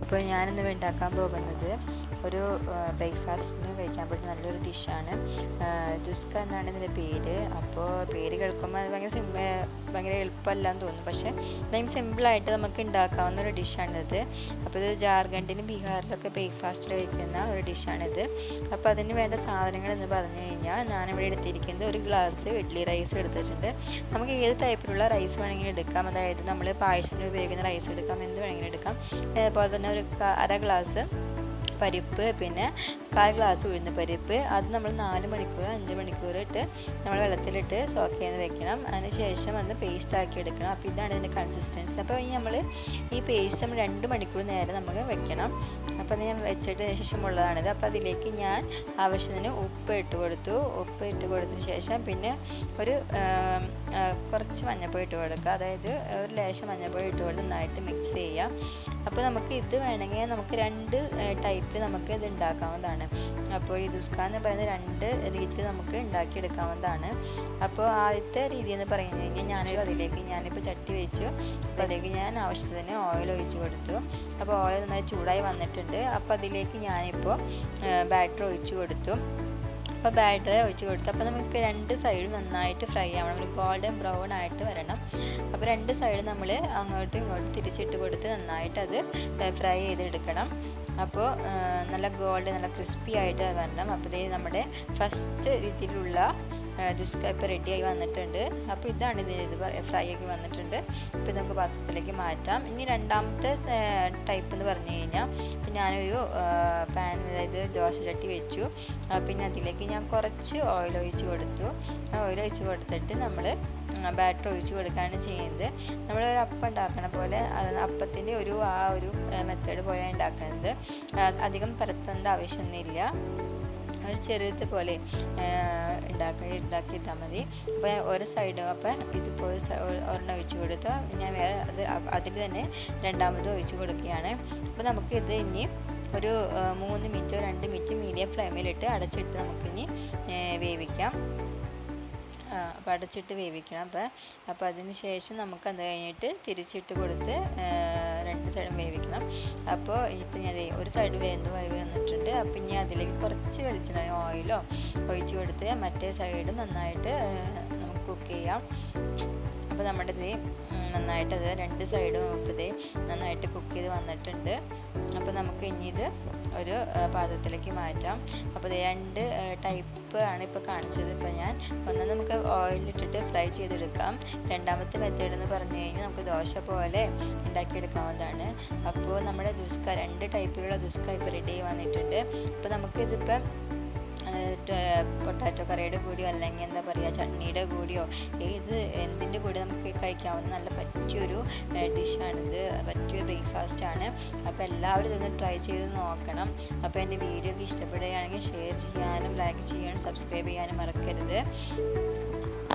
അപ്പോൾ ഞാനിന്ന് ഉണ്ടാക്കാൻ പോകുന്നത് ഒരു ബ്രേക്ക്ഫാസ്റ്റിന് കഴിക്കാൻ പറ്റുന്ന നല്ലൊരു ഡിഷാണ് ജുസ്ക എന്നാണ് ഇതിൻ്റെ പേര് അപ്പോൾ പേര് കേൾക്കുമ്പോൾ അത് ഭയങ്കര സിം ഭയങ്കര എളുപ്പമല്ലാന്ന് തോന്നും പക്ഷേ ഭയങ്കര സിമ്പിളായിട്ട് നമുക്ക് ഉണ്ടാക്കാവുന്ന ഒരു ഡിഷാണിത് അപ്പോൾ ഇത് ജാർഖണ്ഡിലും ബീഹാറിലൊക്കെ ബ്രേക്ക്ഫാസ്റ്റിൽ കഴിക്കുന്ന ഒരു ഡിഷാണിത് അപ്പോൾ അതിന് വേണ്ട സാധനങ്ങൾ എന്ന് പറഞ്ഞു കഴിഞ്ഞാൽ ഞാനിവിടെ എടുത്തിരിക്കുന്നത് ഒരു ഗ്ലാസ് ഇഡ്ഡലി റൈസ് എടുത്തിട്ടുണ്ട് നമുക്ക് ഏത് ടൈപ്പിലുള്ള റൈസ് വേണമെങ്കിലും എടുക്കാം അതായത് നമ്മൾ പായസത്തിന് ഉപയോഗിക്കുന്ന റൈസ് എടുക്കാം എന്ത് വേണമെങ്കിലും എടുക്കാം അതുപോലെ തന്നെ ഒരു അര ഗ്ലാസ് പരിപ്പ് പിന്നെ കാൽ ഗ്ലാസ് ഉഴുന്ന് പരിപ്പ് അത് നമ്മൾ നാല് മണിക്കൂർ അഞ്ച് മണിക്കൂർ ഇട്ട് നമ്മൾ വെള്ളത്തിലിട്ട് സോക്ക് ചെയ്ത് വെക്കണം അതിന് ശേഷം അത് പേസ്റ്റ് ആക്കി എടുക്കണം അപ്പോൾ ഇതാണ് ഇതിൻ്റെ കൺസിസ്റ്റൻസി അപ്പോൾ ഈ നമ്മൾ ഈ പേസ്റ്റ് നമ്മൾ രണ്ട് മണിക്കൂർ നേരം നമുക്ക് വെക്കണം അപ്പോൾ ഞാൻ വെച്ചിട്ട് ശേഷമുള്ളതാണിത് അപ്പോൾ അതിലേക്ക് ഞാൻ ആവശ്യത്തിന് ഉപ്പ് ഇട്ട് കൊടുത്തു ഉപ്പ് ഇട്ട് കൊടുത്തതിന് ശേഷം പിന്നെ ഒരു കുറച്ച് മഞ്ഞൾപ്പൊടി ഇട്ട് കൊടുക്കുക അതായത് ഒരു ലേശം മഞ്ഞൾപ്പൊടി ഇട്ട് കൊടുത്ത് നന്നായിട്ട് മിക്സ് ചെയ്യാം അപ്പോൾ നമുക്ക് ഇത് വേണമെങ്കിൽ നമുക്ക് രണ്ട് ടൈപ്പിൽ നമുക്ക് ഇത് ഉണ്ടാക്കാവുന്നതാണ് അപ്പോൾ ഈ ദുസ്ക എന്ന് പറയുന്നത് രണ്ട് രീതിയിൽ നമുക്ക് ഉണ്ടാക്കിയെടുക്കാവുന്നതാണ് അപ്പോൾ ആദ്യത്തെ രീതി എന്ന് പറഞ്ഞു കഴിഞ്ഞാൽ ഞാനൊരു അതിലേക്ക് ഞാനിപ്പോൾ ചട്ടി വെച്ചു അപ്പോൾ അതിലേക്ക് ഞാൻ ആവശ്യത്തിന് ഓയിൽ ഒഴിച്ച് കൊടുത്തു അപ്പോൾ ഓയിൽ നന്നായി ചൂടായി വന്നിട്ടുണ്ട് അപ്പോൾ അതിലേക്ക് ഞാനിപ്പോൾ ബാറ്റർ ഒഴിച്ച് കൊടുത്തു അപ്പോൾ ബാറ്റർ ഒഴിച്ച് കൊടുത്തു അപ്പോൾ നമുക്ക് രണ്ട് സൈഡും നന്നായിട്ട് ഫ്രൈ ആവണം ഒരു ഗോൾഡൻ ബ്രൗൺ ആയിട്ട് വരണം അപ്പോൾ രണ്ട് സൈഡ് നമ്മൾ അങ്ങോട്ടും ഇങ്ങോട്ടും തിരിച്ചിട്ട് കൊടുത്ത് നന്നായിട്ട് അത് ഫ്രൈ ചെയ്തെടുക്കണം അപ്പോൾ നല്ല ഗോൾഡ് നല്ല ക്രിസ്പി ആയിട്ട് വരണം അപ്പോൾ ഇതേ നമ്മുടെ ഫസ്റ്റ് രീതിയിലുള്ള ജുസ്ക ഇപ്പോൾ റെഡിയായി വന്നിട്ടുണ്ട് അപ്പോൾ ഇതാണ് ഇതിന് ഇത് ഫ്രൈ ആക്കി വന്നിട്ടുണ്ട് ഇപ്പോൾ നമുക്ക് പാത്രത്തിലേക്ക് മാറ്റാം ഇനി രണ്ടാമത്തെ ടൈപ്പ് എന്ന് പറഞ്ഞു കഴിഞ്ഞാൽ ഞാനൊരു പാൻ അതായത് ദോശ ചട്ടി വെച്ചു പിന്നെ അതിലേക്ക് ഞാൻ കുറച്ച് ഓയിൽ ഒഴിച്ച് കൊടുത്തു ഓയിൽ ഒഴിച്ച് കൊടുത്തിട്ട് നമ്മൾ ബാറ്റർ ഒഴിച്ച് കൊടുക്കുകയാണ് ചെയ്യുന്നത് നമ്മൾ ഒരു അപ്പം ഉണ്ടാക്കണ പോലെ അപ്പത്തിൻ്റെ ഒരു ആ ഒരു മെത്തേഡ് പോലെ ഉണ്ടാക്കുന്നത് അധികം പരത്തേണ്ട ആവശ്യമൊന്നുമില്ല ഒരു ചെറുത് പോലെ ഉണ്ടാക്കി ഉണ്ടാക്കിയിട്ടാൽ മതി അപ്പോൾ ഒരു സൈഡ് അപ്പോൾ ഇതിപ്പോൾ ഒരെണ്ണം ഒഴിച്ച് കൊടുത്ത് ഞാൻ വേറെ അത് അതിൽ തന്നെ രണ്ടാമത് ഒഴിച്ച് കൊടുക്കുകയാണ് അപ്പോൾ നമുക്ക് ഇത് ഇനി ഒരു മൂന്ന് മിനിറ്റോ രണ്ട് മിനിറ്റ് മീഡിയം ഫ്ലെയിമിലിട്ട് അടച്ചിട്ട് നമുക്കിനി വേവിക്കാം അപ്പോൾ അടച്ചിട്ട് വേവിക്കണം അപ്പോൾ അപ്പോൾ അതിന് ശേഷം നമുക്ക് അത് കഴിഞ്ഞിട്ട് തിരിച്ചിട്ട് കൊടുത്ത് രണ്ട് സൈഡും വേവിക്കണം അപ്പോൾ ഇപ്പം ഞാൻ ഒരു സൈഡ് വേന്ത് വരി വന്നിട്ടുണ്ട് അപ്പം ഇനി അതിലേക്ക് കുറച്ച് വെളിച്ചെണ്ണ ഓയിലോ ഒഴിച്ച് കൊടുത്ത് മറ്റേ സൈഡ് നന്നായിട്ട് നമുക്ക് കുക്ക് ചെയ്യാം അപ്പോൾ നമ്മുടെ ഇത് നന്നായിട്ട് അത് രണ്ട് സൈഡും ഇപ്പോൾ ഇത് നന്നായിട്ട് കുക്ക് ചെയ്ത് വന്നിട്ടുണ്ട് അപ്പോൾ നമുക്ക് ഇനി ഇത് ഒരു പാത്രത്തിലേക്ക് മാറ്റാം അപ്പോൾ ഇത് രണ്ട് ടൈപ്പ് ആണ് ഇപ്പോൾ കാണിച്ചത് ഇപ്പോൾ ഞാൻ ഒന്ന് നമുക്ക് ഓയിലിട്ടിട്ട് ഫ്രൈ ചെയ്തെടുക്കാം രണ്ടാമത്തെ മെത്തേഡ് എന്ന് പറഞ്ഞു കഴിഞ്ഞാൽ നമുക്ക് ദോശ പോലെ ഉണ്ടാക്കിയെടുക്കാവുന്നതാണ് അപ്പോൾ നമ്മുടെ ദുസ്ക രണ്ട് ടൈപ്പിലുള്ള ദുസ്ക ഇപ്പോൾ റെഡി വന്നിട്ടുണ്ട് അപ്പോൾ നമുക്കിതിപ്പം പൊട്ടാറ്റോ കറിയുടെ കൂടിയോ അല്ലെങ്കിൽ എന്താ പറയുക ചട്നിയുടെ കൂടിയോ ഏത് എന്തിൻ്റെ കൂടെ നമുക്ക് കഴിക്കാവുന്ന നല്ല പറ്റിയൊരു ഡിഷാണിത് പറ്റിയ ബ്രേക്ക്ഫാസ്റ്റ് ആണ് അപ്പോൾ എല്ലാവരും ഇതൊന്ന് ട്രൈ ചെയ്ത് നോക്കണം അപ്പോൾ എൻ്റെ വീഡിയോ ഒക്കെ ഇഷ്ടപ്പെടുകയാണെങ്കിൽ ഷെയർ ചെയ്യാനും ലൈക്ക് ചെയ്യാനും സബ്സ്ക്രൈബ് ചെയ്യാനും മറക്കരുത്